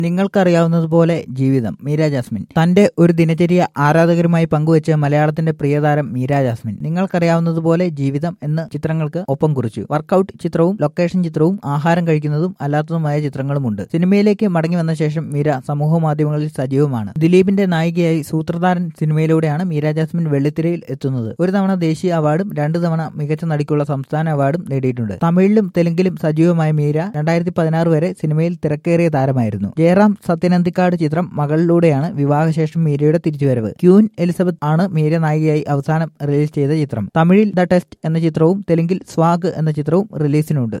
നിങ്ങൾക്കറിയാവുന്നതുപോലെ ജീവിതം മീര ജാസ്മിൻ തന്റെ ഒരു ദിനചര്യ ആരാധകരുമായി പങ്കുവച്ച് മലയാളത്തിന്റെ പ്രിയതാരം മീര ജാസ്മിൻ നിങ്ങൾക്കറിയാവുന്നതുപോലെ ജീവിതം എന്ന ചിത്രങ്ങൾക്ക് ഒപ്പം കുറിച്ചു വർക്കൗട്ട് ചിത്രവും ലൊക്കേഷൻ ചിത്രവും ആഹാരം കഴിക്കുന്നതും അല്ലാത്തതുമായ ചിത്രങ്ങളുമുണ്ട് സിനിമയിലേക്ക് മടങ്ങി വന്ന ശേഷം മീര സമൂഹ മാധ്യമങ്ങളിൽ സജീവമാണ് ദിലീപിന്റെ നായികയായി സൂത്രധാരൻ സിനിമയിലൂടെയാണ് മീര ജാസ്മിൻ വെള്ളിത്തിരയിൽ എത്തുന്നത് ഒരു തവണ ദേശീയ അവാർഡും രണ്ടു തവണ മികച്ച നടിക്കുള്ള സംസ്ഥാന അവാർഡും നേടിയിട്ടുണ്ട് തമിഴിലും തെലുങ്കിലും സജീവമായ മീര രണ്ടായിരത്തി പതിനാറ് വരെ സിനിമയിൽ തിരക്കേറിയ താരമായിരുന്നു ജയറാം സത്യനന്ദിക്കാട് ചിത്രം മകളിലൂടെയാണ് വിവാഹശേഷം മീരയുടെ തിരിച്ചുവരവ് ക്യൂൻ എലിസബത്ത് ആണ് മീര നായികയായി അവസാനം റിലീസ് ചെയ്ത ചിത്രം തമിഴിൽ ദ ടെസ്റ്റ് എന്ന ചിത്രവും തെലുങ്കിൽ സ്വാഗ് എന്ന ചിത്രവും റിലീസിനുണ്ട്